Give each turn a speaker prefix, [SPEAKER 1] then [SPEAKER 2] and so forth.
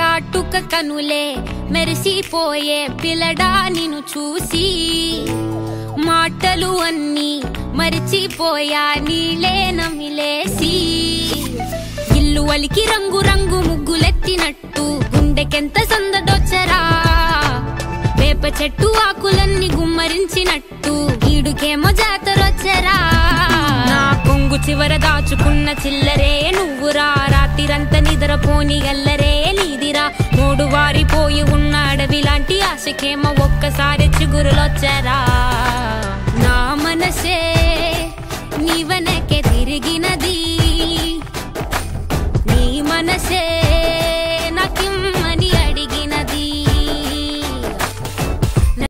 [SPEAKER 1] కాటుక కనులే మెరిసిపోయే పిల్లడా నిన్ను చూసి మాటలు అన్నీ మరిచిపోయా నీళ్ళే నమిలేసి ఇల్లు వలికి రంగు రంగు ముగ్గులెత్తినట్టు గుండెకెంత సందడొచ్చరా వేప చెట్టు ఆకులన్నీ గుమ్మరించినట్టు ఈడుకేమో జాతరొచ్చరా నా కొంగు చివర దాచుకున్న చిల్లరే నువ్వురా రాత్రిరంతా నిద్రపోని గల్లరే నీదిరా మూడు వారిపోయి ఉన్న అడవి లాంటి ఆశకేమో ఒక్కసారి చిగురులొచ్చరా నా మనసే నీవనకే తిరిగినది